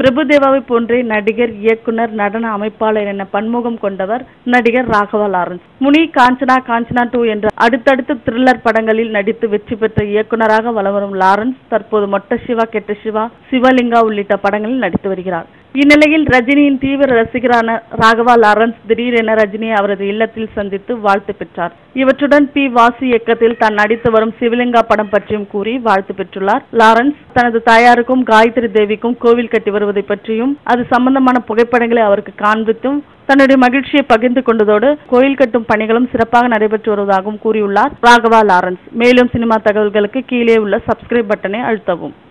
பிரபுதேவாவை போன்றே நடிகர் இயக்குனர் நடன அமைப்பாளர் என பன்முகம் கொண்டவர் நடிகர் ராகவா லாரன்ஸ் முனி காஞ்சனா காஞ்சனா டூ என்ற அடுத்தடுத்த த்ரில்லர் படங்களில் நடித்து வெற்றி பெற்ற இயக்குனராக வலம் வரும் லாரன்ஸ் தற்போது மொட்ட சிவா கெட்ட சிவா சிவலிங்கா உள்ளிட்ட படங்களில் நடித்து வருகிறார் இந்நிலையில் ரஜினியின் தீவிர ரசிகரான ராகவா லாரன்ஸ் திடீரென ரஜினியை அவரது இல்லத்தில் சந்தித்து வாழ்த்து பெற்றார் இவற்றுடன் பி வாசி இயக்கத்தில் தான் நடித்து வரும் சிவலிங்கா படம் பற்றியும் கூறி வாழ்த்து பெற்றுள்ளார் லாரன்ஸ் தனது தாயாருக்கும் காயத்ரி தேவிக்கும் கோவில் கட்டி வருவதை பற்றியும் அது சம்பந்தமான புகைப்படங்களை அவருக்கு காண்பித்தும் தன்னுடைய மகிழ்ச்சியை பகிர்ந்து கொண்டதோடு கோயில் கட்டும் பணிகளும் சிறப்பாக நடைபெற்று வருவதாகவும் கூறியுள்ளார் ராகவா லாரன்ஸ் மேலும் சினிமா தகவல்களுக்கு கீழே உள்ள சப்ஸ்கிரைப் பட்டனை அழுத்தவும்